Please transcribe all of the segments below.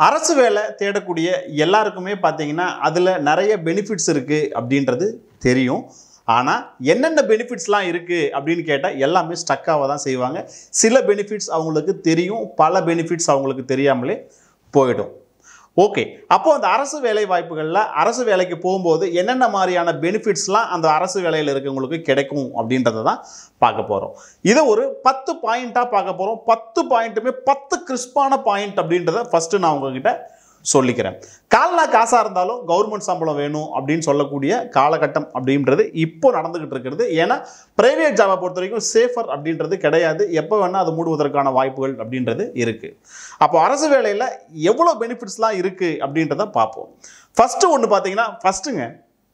அரசு வேலை தேடக்கூடிய எல்லாருக்குமே பார்த்தீங்கன்னா அதில் நிறைய பெனிஃபிட்ஸ் இருக்குது அப்படின்றது தெரியும் ஆனால் என்னென்ன பெனிஃபிட்ஸ்லாம் இருக்குது அப்படின்னு கேட்டால் எல்லாமே ஸ்டக்காக தான் செய்வாங்க சில பெனிஃபிட்ஸ் அவங்களுக்கு தெரியும் பல பெனிஃபிட்ஸ் அவங்களுக்கு தெரியாமலே போயிடும் ஓகே அப்போ அந்த அரசு வேலை வாய்ப்புகளில் அரசு வேலைக்கு போகும்போது என்னென்ன மாதிரியான பெனிஃபிட்ஸ்லாம் அந்த அரசு வேலையில் இருக்கவங்களுக்கு கிடைக்கும் அப்படின்றத தான் பார்க்க போகிறோம் இதை ஒரு பத்து பாயிண்ட்டாக பார்க்க போகிறோம் பத்து பாயிண்ட்டுமே பத்து கிறிஸ்பான பாயிண்ட் அப்படின்றத ஃபஸ்ட்டு நான் உங்ககிட்ட சொல்லிக்கிறேன் கால்னா காசாக இருந்தாலும் கவர்மெண்ட் சம்பளம் வேணும் அப்படின்னு சொல்லக்கூடிய காலகட்டம் அப்படின்றது இப்போ நடந்துகிட்டு இருக்கிறது ஏன்னா பிரைவேட் ஜாபை பொறுத்த வரைக்கும் சேஃபர் அப்படின்றது கிடையாது எப்போ வேணால் அது மூடுவதற்கான வாய்ப்புகள் அப்படின்றது இருக்குது அப்போ அரசு வேலையில் எவ்வளோ பெனிஃபிட்ஸ்லாம் இருக்குது அப்படின்றத பார்ப்போம் ஃபஸ்ட்டு ஒன்று பார்த்தீங்கன்னா ஃபஸ்ட்டுங்க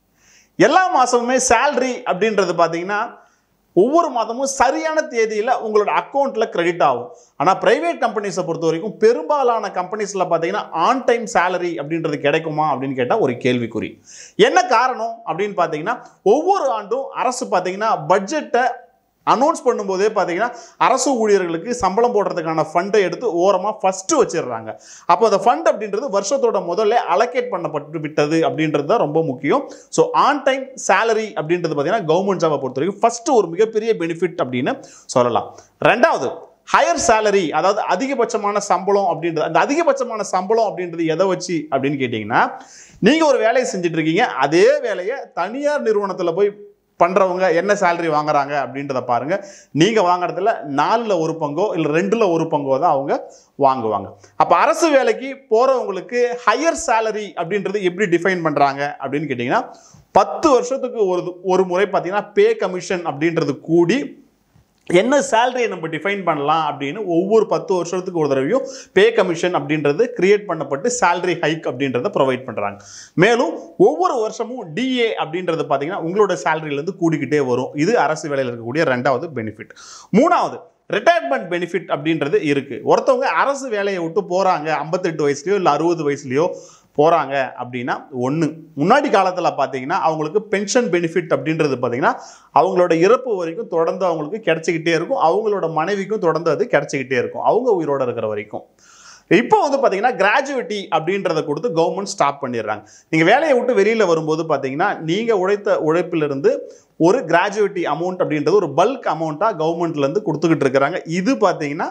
எல்லா மாதமுமே சேல்ரி அப்படின்றது பார்த்தீங்கன்னா ஒவ்வொரு மாதமும் சரியான தேதியில் உங்களோட அக்கௌண்ட்டில் கிரெடிட் ஆகும் ஆனால் ப்ரைவேட் கம்பெனிஸை பொறுத்த வரைக்கும் பெரும்பாலான கம்பெனிஸில் பார்த்தீங்கன்னா ஆன் டைம் சேலரி அப்படின்றது கிடைக்குமா அப்படின்னு கேட்டால் ஒரு கேள்விக்குறி என்ன காரணம் அப்படின்னு பார்த்தீங்கன்னா ஒவ்வொரு ஆண்டும் அரசு பார்த்தீங்கன்னா பட்ஜெட்டை அனௌன்ஸ் பண்ணும்போதே பார்த்தீங்கன்னா அரசு ஊழியர்களுக்கு சம்பளம் போடுறதுக்கான ஃபண்டை எடுத்து ஓரமாக ஃபஸ்ட்டு வச்சிடுறாங்க அப்போ அந்த ஃபண்ட் அப்படின்றது வருஷத்தோட முதல்ல அலோகேட் பண்ணப்பட்டு விட்டது அப்படின்றது தான் ரொம்ப முக்கியம் ஸோ ஆன் டைம் சேலரி அப்படின்றது பார்த்தீங்கன்னா கவர்மெண்ட் ஜாபை பொறுத்த வரைக்கும் ஃபஸ்ட்டு ஒரு மிகப்பெரிய பெனிஃபிட் அப்படின்னு சொல்லலாம் ரெண்டாவது ஹையர் சேலரி அதாவது அதிகபட்சமான சம்பளம் அப்படின்றது அந்த அதிகபட்சமான சம்பளம் அப்படின்றது எதை வச்சு அப்படின்னு கேட்டிங்கன்னா நீங்கள் ஒரு வேலையை செஞ்சுட்டு இருக்கீங்க அதே வேலையை தனியார் நிறுவனத்தில் போய் பண்ணுறவங்க என்ன சேலரி வாங்குறாங்க அப்படின்றத பாருங்கள் நீங்கள் வாங்குறதுல நாலில் ஒரு பங்கோ இல்லை ரெண்டில் ஒரு பங்கோ தான் அவங்க வாங்குவாங்க அப்போ அரசு வேலைக்கு போகிறவங்களுக்கு ஹையர் சேலரி அப்படின்றது எப்படி டிஃபைன் பண்ணுறாங்க அப்படின்னு கேட்டிங்கன்னா பத்து வருஷத்துக்கு ஒரு ஒரு முறை பார்த்தீங்கன்னா பே கமிஷன் அப்படின்றது கூடி என்ன சேலரியை நம்ம டிஃபைன் பண்ணலாம் அப்படின்னு ஒவ்வொரு பத்து வருஷத்துக்கு ஒரு தடவையும் பே கமிஷன் அப்படின்றது கிரியேட் பண்ணப்பட்டு சேலரி ஹைக் அப்படின்றத ப்ரொவைட் பண்ணுறாங்க மேலும் ஒவ்வொரு வருஷமும் டிஏ அப்படின்றது பார்த்தீங்கன்னா உங்களோட சேலரியிலேருந்து கூடிக்கிட்டே வரும் இது அரசு வேலையில் இருக்கக்கூடிய ரெண்டாவது பெனிஃபிட் மூணாவது ரிட்டையர்மெண்ட் பெனிஃபிட் அப்படின்றது இருக்குது ஒருத்தவங்க அரசு வேலையை விட்டு போகிறாங்க ஐம்பத்தெட்டு வயசுலையோ இல்லை அறுபது வயசுலையோ போகிறாங்க அப்படின்னா ஒன்று முன்னாடி காலத்தில் பார்த்தீங்கன்னா அவங்களுக்கு பென்ஷன் பெனிஃபிட் அப்படின்றது பார்த்தீங்கன்னா அவங்களோட இறப்பு வரைக்கும் தொடர்ந்து அவங்களுக்கு கிடைச்சிக்கிட்டே இருக்கும் அவங்களோட மனைவிக்கும் தொடர்ந்து அது கிடைச்சிக்கிட்டே இருக்கும் அவங்க உயிரோட இருக்கிற வரைக்கும் இப்போ வந்து பார்த்தீங்கன்னா கிராஜுவேட்டி அப்படின்றத கொடுத்து கவர்மெண்ட் ஸ்டாப் பண்ணிடுறாங்க நீங்கள் வேலையை விட்டு வெளியில் வரும்போது பார்த்தீங்கன்னா நீங்கள் உழைத்த உழைப்பிலிருந்து ஒரு கிராஜுவேட்டி அமௌண்ட் அப்படின்றது ஒரு பல்க் அமௌண்ட்டாக கவர்மெண்ட்லேருந்து கொடுத்துக்கிட்டு இருக்கிறாங்க இது பார்த்தீங்கன்னா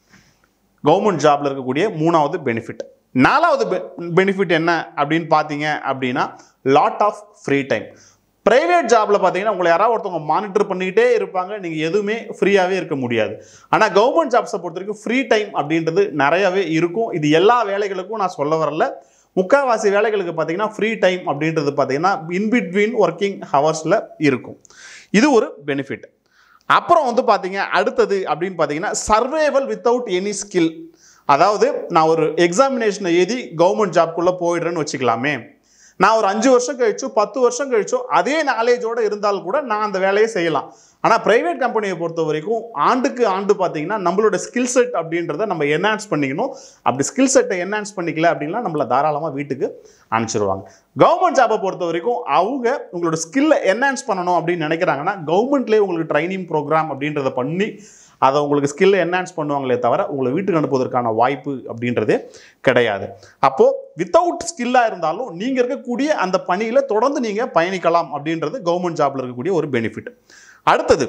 கவர்மெண்ட் ஜாப்ல இருக்கக்கூடிய மூணாவது பெனிஃபிட் நாலாவது பெனிஃபிட் என்ன அப்படின்னு பார்த்தீங்க அப்படின்னா lot of free time private ஜாப்ல பார்த்தீங்கன்னா உங்களை யாராவது ஒருத்தவங்க மானிட்டர் பண்ணிக்கிட்டே இருப்பாங்க நீங்கள் எதுவுமே ஃப்ரீயாகவே இருக்க முடியாது ஆனால் கவர்மெண்ட் ஜாப்ஸை பொறுத்த வரைக்கும் ஃப்ரீ டைம் அப்படின்றது நிறையவே இருக்கும் இது எல்லா வேலைகளுக்கும் நான் சொல்ல வரல முக்கால்வாசி வேலைகளுக்கு பார்த்தீங்கன்னா ஃப்ரீ டைம் அப்படின்றது பார்த்தீங்கன்னா இன்பிட்வீன் ஒர்க்கிங் ஹவர்ஸில் இருக்கும் இது ஒரு பெனிஃபிட் அப்புறம் வந்து பார்த்தீங்க அடுத்தது அப்படின்னு பார்த்தீங்கன்னா சர்வேவல் வித்தவுட் எனி ஸ்கில் அதாவது நான் ஒரு எக்ஸாமினேஷனை எழுதி கவர்மெண்ட் ஜாப்குள்ளே போயிடுறேன்னு வச்சுக்கலாமே நான் ஒரு அஞ்சு வருஷம் கழிச்சோ பத்து வருஷம் கழிச்சோ அதே நாலேஜோடு இருந்தால் கூட நான் அந்த வேலையை செய்யலாம் ஆனால் ப்ரைவேட் கம்பெனியை பொறுத்த வரைக்கும் ஆண்டுக்கு ஆண்டு பார்த்தீங்கன்னா நம்மளோட ஸ்கில் செட் அப்படின்றத நம்ம என்ஹான்ஸ் பண்ணிக்கணும் அப்படி ஸ்கில் செட்டை என்ஹான்ஸ் பண்ணிக்கல அப்படின்னா நம்மளை தாராளமாக வீட்டுக்கு அனுப்பிச்சிருவாங்க கவர்மெண்ட் ஜாபை பொறுத்த வரைக்கும் அவங்க உங்களோட ஸ்கில்லை என்ஹான்ஸ் பண்ணணும் அப்படின்னு நினைக்கிறாங்கன்னா கவர்மெண்ட்லேயே உங்களுக்கு ட்ரைனிங் ப்ரோக்ராம் அப்படின்றத பண்ணி அதை உங்களுக்கு ஸ்கில்லை என்ஹான்ஸ் பண்ணுவாங்களே தவிர உங்களை வீட்டுக்கு அனுப்புவதற்கான வாய்ப்பு அப்படின்றதே கிடையாது அப்போது வித்தவுட் ஸ்கில்லாக இருந்தாலும் நீங்கள் இருக்கக்கூடிய அந்த பணியில் தொடர்ந்து நீங்கள் பயணிக்கலாம் அப்படின்றது கவர்மெண்ட் ஜாப்ல இருக்கக்கூடிய ஒரு பெனிஃபிட் அடுத்தது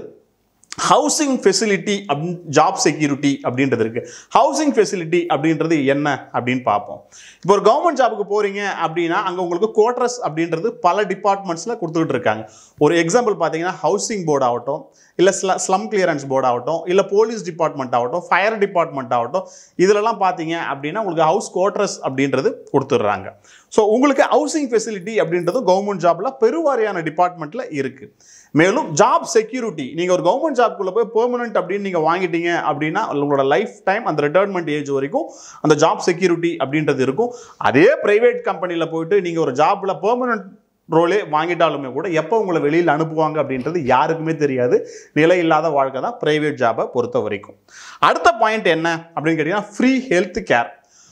housing facility of job security அப்படின்றது இருக்குது ஹவுசிங் ஃபெசிலிட்டி அப்படின்றது என்ன அப்படின்னு பார்ப்போம் இப்போ ஒரு கவர்மெண்ட் ஜாபுக்கு போகிறீங்க அப்படின்னா அங்கே உங்களுக்கு குவார்டர்ஸ் அப்படின்றது பல டிபார்ட்மெண்ட்ஸில் கொடுத்துக்கிட்டு இருக்காங்க ஒரு எக்ஸாம்பிள் பார்த்தீங்கன்னா ஹவுசிங் போர்டு ஆகட்டும் இல்லை ஸ்ல ஸ்லம் கிளியரன்ஸ் போர்டு ஆகட்டும் இல்லை போலீஸ் டிபார்ட்மெண்ட் ஆகட்டும் ஃபயர் டிபார்ட்மெண்ட் ஆகட்டும் இதிலலாம் பார்த்தீங்க அப்படின்னா உங்களுக்கு ஹவுஸ் குவார்டர்ஸ் அப்படின்றது கொடுத்துட்றாங்க ஸோ உங்களுக்கு ஹவுசிங் ஃபெசிலிட்டி அப்படின்றது கவர்மெண்ட் ஜாப்பில் பெருவாரியான டிபார்ட்மெண்ட்டில் இருக்குது மேலும் ஜாப் செக்யூரிட்டி நீங்கள் ஒரு கவர்மெண்ட் ஜாப்குள்ளே போய் பெர்மனன்ட் அப்படின்னு நீங்கள் வாங்கிட்டீங்க அப்படின்னா உங்களோட லைஃப் டைம் அந்த ரிட்டையர்மெண்ட் ஏஜ் வரைக்கும் அந்த ஜாப் செக்யூரிட்டி அப்படின்றது இருக்கும் அதே ப்ரைவேட் கம்பெனியில் போயிட்டு நீங்கள் ஒரு ஜாப்பில் பெர்மனன்ட் ரோலே வாங்கிட்டாலுமே கூட எப்போ உங்களை வெளியில் அனுப்புவாங்க அப்படின்றது யாருக்குமே தெரியாது நிலை இல்லாத வாழ்க்கை தான் ப்ரைவேட் ஜாபை பொறுத்த வரைக்கும் அடுத்த பாயிண்ட் என்ன அப்படின்னு கேட்டிங்கன்னா ஃப்ரீ ஹெல்த் கேர்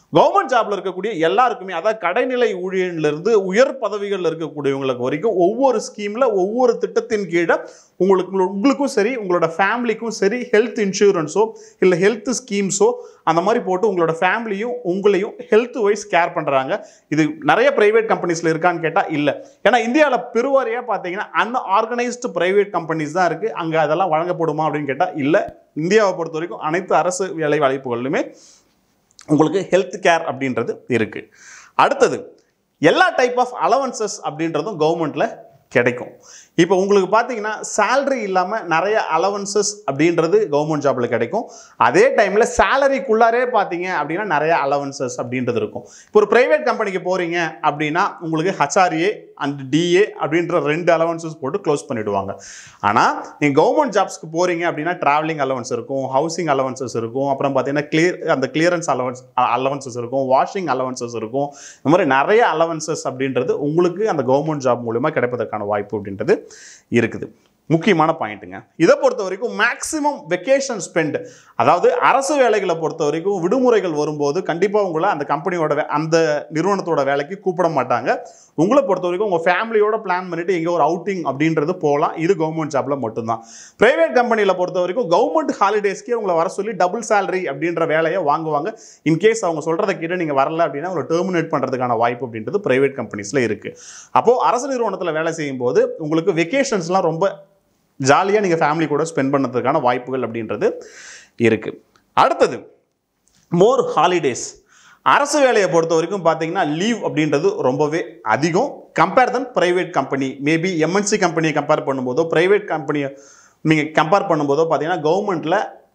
கவர்மெண்ட் ஜாப்ல இருக்கக்கூடிய எல்லாருக்குமே அதாவது கடைநிலை ஊழியர்லேருந்து உயர் பதவிகளில் இருக்கக்கூடியவங்களுக்கு வரைக்கும் ஒவ்வொரு ஸ்கீமில் ஒவ்வொரு திட்டத்தின் கீழே உங்களுக்கு உங்களுக்கும் சரி உங்களோட ஃபேமிலிக்கும் சரி ஹெல்த் இன்சூரன்ஸோ இல்லை ஹெல்த் ஸ்கீம்ஸோ அந்த மாதிரி போட்டு உங்களோட ஃபேமிலியும் உங்களையும் ஹெல்த் வைஸ் கேர் பண்ணுறாங்க இது நிறைய ப்ரைவேட் கம்பெனிஸில் இருக்கான்னு கேட்டால் இல்லை ஏன்னா இந்தியாவில் பெருவாரியாக பார்த்தீங்கன்னா அன்ஆர்கனைஸ்டு ப்ரைவேட் கம்பெனிஸ் தான் இருக்குது அங்கே அதெல்லாம் வழங்கப்படுமா அப்படின்னு கேட்டால் இல்லை இந்தியாவை பொறுத்த வரைக்கும் அனைத்து அரசு வேலை வாய்ப்புகளிலுமே உங்களுக்கு ஹெல்த் கேர் அப்படின்றது இருக்குது அடுத்தது எல்லா டைப் ஆஃப் அலவன்சஸ் அப்படின்றதும் கவர்மெண்ட்டில் கிடைக்கும் இப்போ உங்களுக்கு பார்த்தீங்கன்னா salary இல்லாமல் நிறைய அலவன்சஸ் அப்படின்றது கவர்மெண்ட் ஜாப்பில் கிடைக்கும் அதே டைமில் சேலரிக்குள்ளாரே பார்த்தீங்க அப்படின்னா நிறைய அலவன்சஸ் அப்படின்றது இருக்கும் இப்போ ஒரு ப்ரைவேட் கம்பெனிக்கு போகிறீங்க அப்படின்னா உங்களுக்கு ஹச்ஆர்ஏ அண்ட் டிஏ அப்படின்ற ரெண்டு அலவன்சஸ் போட்டு க்ளோஸ் பண்ணிவிடுவாங்க ஆனால் நீங்கள் கவர்மெண்ட் ஜாப்ஸ்க்கு போகிறீங்க அப்படின்னா ட்ராவலிங் அலவன்ஸ் இருக்கும் ஹவுசிங் அலவன்சஸ் இருக்கும் அப்புறம் பார்த்தீங்கன்னா கிளியர் அந்த கிளியரன்ஸ் அலவன்ஸ் அலவன்சஸ் இருக்கும் வாஷிங் அலவன்சஸ் இருக்கும் இந்த மாதிரி நிறைய அலவன்சஸ் அப்படின்றது உங்களுக்கு அந்த கவர்மெண்ட் ஜாப் மூலிமா கிடைப்பதற்கான வாய்ப்பு அப்படின்றது இருக்குது முக்கியமான பாயிண்ட்டுங்க இதை பொறுத்த வரைக்கும் மேக்ஸிமம் வெக்கேஷன் ஸ்பெண்ட் அதாவது அரசு வேலைகளை பொறுத்த வரைக்கும் விடுமுறைகள் வரும்போது கண்டிப்பாக உங்களை அந்த கம்பெனியோட வே- அந்த நிறுவனத்தோட வேலைக்கு கூப்பிட மாட்டாங்க உங்களை பொறுத்த வரைக்கும் உங்கள் ஃபேமிலியோட பிளான் பண்ணிட்டு எங்கே ஒரு அவுட்டிங் அப்படின்றது போகலாம் இது கவர்மெண்ட் ஜாப்பில் மட்டும்தான் ப்ரைவேட் கம்பெனியில் பொறுத்த வரைக்கும் கவர்மெண்ட் ஹாலிடேஸ்க்கே உங்களை வர சொல்லி டபுள் சேலரி அப்படின்ற வேலையை வாங்குவாங்க இன்கேஸ் அவங்க சொல்கிறத கேட்டு நீங்கள் வரல அப்படின்னா உங்களை டெர்மினேட் பண்ணுறதுக்கான வாய்ப்பு அப்படின்றது ப்ரைவேட் கம்பெனிஸில் இருக்குது அப்போது அரசு நிறுவனத்தில் வேலை செய்யும்போது உங்களுக்கு வெக்கேஷன்ஸ்லாம் ரொம்ப ஜாலியாக நீங்கள் ஃபேமிலி கூட ஸ்பெண்ட் பண்ணுறதுக்கான வாய்ப்புகள் அப்படின்றது இருக்குது அடுத்தது மோர் ஹாலிடேஸ் அரசு வேலையை பொறுத்த வரைக்கும் பார்த்தீங்கன்னா லீவ் அப்படின்றது ரொம்பவே அதிகம் compare than private company maybe MNC கம்பெனியை கம்பேர் பண்ணும்போதோ ப்ரைவேட் கம்பெனியை நீங்கள் கம்பேர் பண்ணும்போதோ பார்த்தீங்கன்னா கவர்மெண்ட்டில்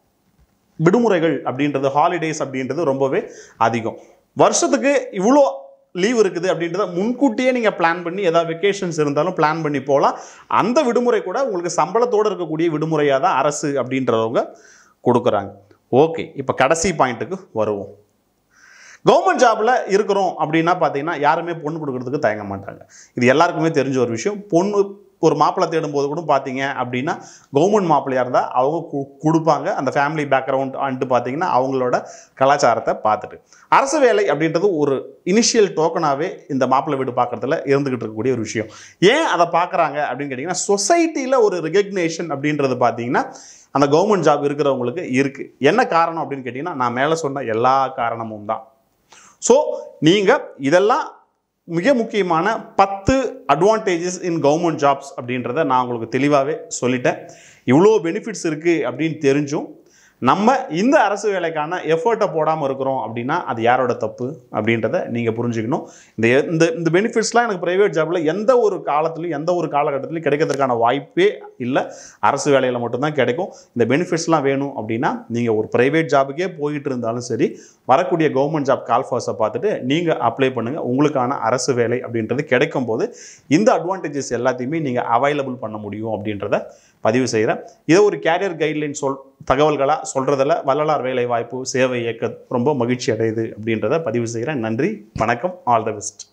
விடுமுறைகள் அப்படின்றது ஹாலிடேஸ் அப்படின்றது ரொம்பவே அதிகம் வருஷத்துக்கு இவ்வளோ லீவ் இருக்குது அப்படின்றத முன்கூட்டியே நீங்கள் பிளான் பண்ணி ஏதாவது வெக்கேஷன்ஸ் இருந்தாலும் பிளான் பண்ணி போகலாம் அந்த விடுமுறை கூட உங்களுக்கு சம்பளத்தோடு இருக்கக்கூடிய விடுமுறையாக தான் அரசு அப்படின்றவங்க கொடுக்குறாங்க ஓகே இப்போ கடைசி பாயிண்ட்டுக்கு வருவோம் கவர்மெண்ட் ஜாபில் இருக்கிறோம் அப்படின்னா பார்த்தீங்கன்னா யாருமே பொண்ணு கொடுக்கறதுக்கு தயங்க மாட்டாங்க இது எல்லாருக்குமே தெரிஞ்ச ஒரு விஷயம் பொண்ணு ஒரு மாப்பிள்ளை தேடும்போது கூட பார்த்தீங்க அப்படின்னா கவர்மெண்ட் மாப்பிள்ளையாக இருந்தால் அவங்க கு- கொடுப்பாங்க அந்த ஃபேமிலி பேக்ரவுண்ட் வந்துட்டு பார்த்தீங்கன்னா அவங்களோட கலாச்சாரத்தை பார்த்துட்டு அரசு வேலை அப்படின்றது ஒரு இனிஷியல் டோக்கனாகவே இந்த மாப்பிள்ளை வீடு பார்க்குறதுல இருந்துகிட்டு இருக்கக்கூடிய ஒரு விஷயம் ஏன் அதை பார்க்குறாங்க அப்படின்னு கேட்டிங்கன்னா சொசைட்டியில் ஒரு ரெகக்னேஷன் அப்படின்றது பார்த்தீங்கன்னா அந்த கவர்மெண்ட் ஜாப் இருக்கிறவங்களுக்கு இருக்குது என்ன காரணம் அப்படின்னு கேட்டிங்கன்னா நான் மேலே சொன்ன எல்லா காரணமும் தான் ஸோ நீங்கள் இதெல்லாம் மிக முக்கியமான பத்து அட்வான்டேஜஸ் இன் கவர்மெண்ட் ஜாப்ஸ் அப்படின்றத நான் உங்களுக்கு தெளிவாகவே சொல்லிட்டேன் இவ்வளோ பெனிஃபிட்ஸ் இருக்குது அப்படின்னு தெரிஞ்சும் நம்ம இந்த அரசு வேலைக்கான எஃபர்ட்டை போடாமல் இருக்கிறோம் அப்படின்னா அது யாரோட தப்பு அப்படின்றத நீங்கள் புரிஞ்சுக்கணும் இந்த இந்த இந்த பெனிஃபிட்ஸ்லாம் எனக்கு ப்ரைவேட் ஜாபில் எந்த ஒரு காலத்துலையும் எந்த ஒரு காலகட்டத்திலையும் கிடைக்கிறதுக்கான வாய்ப்பே இல்லை அரசு வேலையில் மட்டும்தான் கிடைக்கும் இந்த பெனிஃபிட்ஸ்லாம் வேணும் அப்படின்னா நீங்கள் ஒரு ப்ரைவேட் ஜாபுக்கே போயிட்டு இருந்தாலும் சரி வரக்கூடிய கவர்மெண்ட் ஜாப் கால்ஃபாஸை பார்த்துட்டு நீங்கள் அப்ளை பண்ணுங்கள் உங்களுக்கான அரசு வேலை அப்படின்றது கிடைக்கும் போது இந்த அட்வான்டேஜஸ் எல்லாத்தையுமே நீங்கள் அவைலபிள் பண்ண முடியும் அப்படின்றத பதிவு செய்கிறேன் இதை ஒரு கேரியர் கைட்லைன் சொல் தகவல்களாக சொல்கிறதுல வள்ளலார் வேலை வாய்ப்பு சேவை இயக்க ரொம்ப மகிழ்ச்சி அடையுது அப்படின்றத பதிவு செய்கிறேன் நன்றி வணக்கம் ஆல் த பெஸ்ட்